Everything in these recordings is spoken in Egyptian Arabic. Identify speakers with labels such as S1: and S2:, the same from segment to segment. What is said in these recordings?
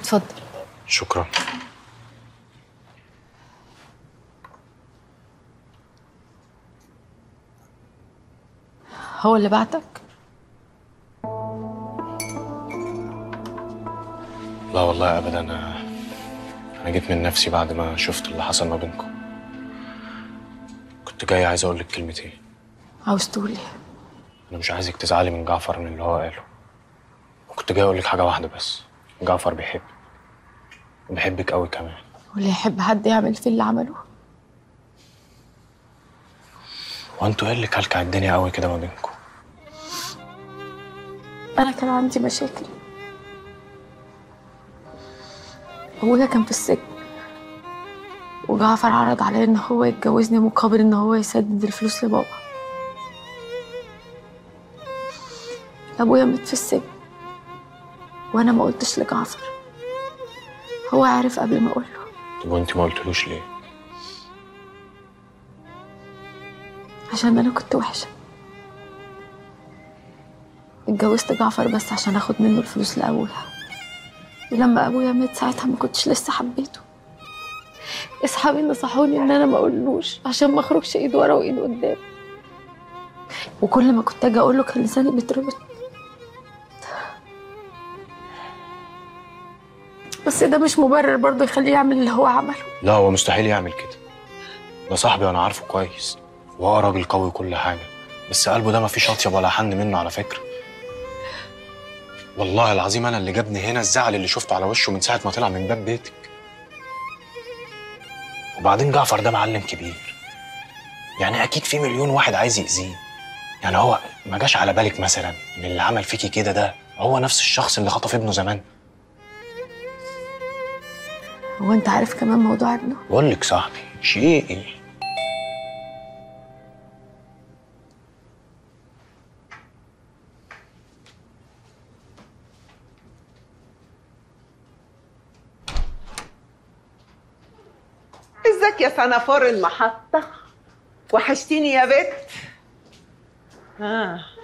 S1: اتفضل
S2: شكرا
S1: هو اللي بعتك
S2: لا والله ابدا انا انا جيت من نفسي بعد ما شفت اللي حصل ما بينكم كنت جاي عايز اقول لك كلمتين
S1: عاوز تقول ايه
S2: انا مش عايزك تزعلي من جعفر من اللي هو قاله وكنت جاي اقول لك حاجه واحده بس جعفر بيحبك وبيحبك قوي كمان
S1: واللي يحب حد يعمل فيه اللي عمله
S2: وانتوا ايه اللي كلكع الدنيا قوي كده ما بينكم
S1: انا كان عندي مشاكل ابويا كان في السجن وجعفر عرض عليا ان هو يتجوزني مقابل ان هو يسدد الفلوس لبابا ابويا مات في السجن وانا ما قلتش لجعفر هو عارف قبل ما اقول له
S2: طب وانت ما قلتلوش ليه
S1: عشان انا كنت وحشه اتجوزت جعفر بس عشان اخد منه الفلوس لابويا ولما ابويا مات ساعتها ما كنتش لسه حبيته اصحابي نصحوني ان انا ما اقولوش عشان ما اخرجش ايد ورا وايد قدام وكل ما كنت اجي اقول له كان لساني بيتربط بس ده مش مبرر برضه يخليه يعمل اللي هو عمله
S2: لا هو مستحيل يعمل كده ده صاحبي وانا عارفه كويس وهو راجل قوي وكل حاجه بس قلبه ده ما فيش اطيب ولا حن منه على فكره والله العظيم انا اللي جابني هنا الزعل اللي شفته على وشه من ساعه ما طلع من باب بيتك وبعدين جعفر ده معلم كبير يعني اكيد في مليون واحد عايز يأذيه يعني هو ما جاش على بالك مثلا ان اللي عمل فيكي كده ده هو نفس الشخص اللي خطف ابنه زمان
S1: هو انت عارف كمان موضوع ابنه
S2: بقول لك صاحبي شيء ايه
S3: ازيك يا سنافور المحطة وحشتيني يا بت آه.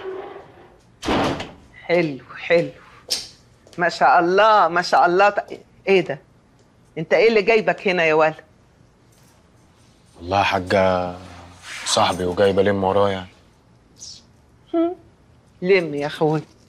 S3: حلو حلو ما شاء الله ما شاء الله ط- ايه ده انت ايه اللي جايبك هنا يا ولد
S2: والله يا حاجه صاحبي وجاي بلم وراه يعني
S3: لم يا اخوي